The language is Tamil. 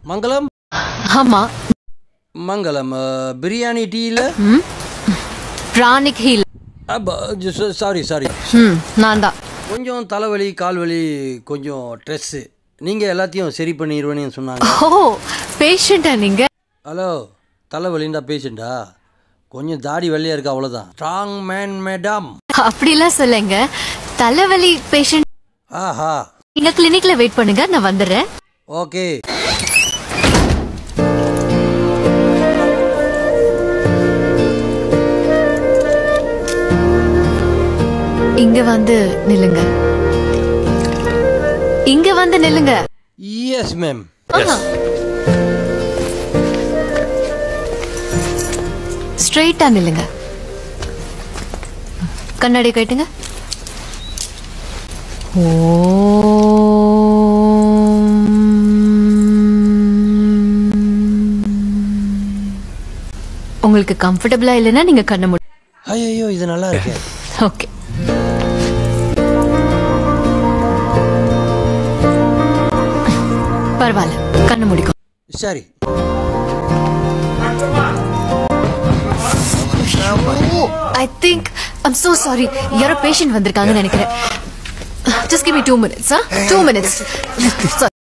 மங்களம் ஆமா மங்களம் அஹ், பிரியாணி டீயில் ம் பிராணிக் ஹீல் சாரி சாரி ம் நான் தான் கொஞ்சம் தலைவலி கால்வலி கொஞ்சம் ஸ்ட்ரெஸ்ஸு நீங்கள் எல்லாத்தையும் சரி பண்ணிடுவேன்னு சொன்னாங்க ஓ பேஷண்டா நீங்க ஹலோ தலைவலிண்டா பேஷண்டா கொஞ்சம் தாடி வெள்ளையாக இருக்கு அவ்வளோதான் ஸ்ட்ராங் மேன் மேடம் அப்படிலாம் சொல்லுங்க தலைவலி பேஷண்ட் ஆஹா நீங்க கிளினிக்ல வெயிட் பண்ணுங்க நான் வந்துடுறேன் ஓகே இங்க வந்து நில்லுங்க இங்க வந்து நில்லுங்க எஸ் மேம் ஸ்ட்ரெயிட்டா நில்லுங்க கண்ணாடி கட்டுங்க உங்களுக்கு கம்ஃபர்டபுளா இல்லைன்னா நீங்க கண்ண மூடி ஐயோ இது நல்லா இருக்கு ஓகே பரவாயில்ல கண்ண முடிக்கும் சரி I think I'm so sorry யாரோ பேஷண்ட் வந்திருக்காங்கன்னு நினைக்கிறேன் just give me two minutes two minutes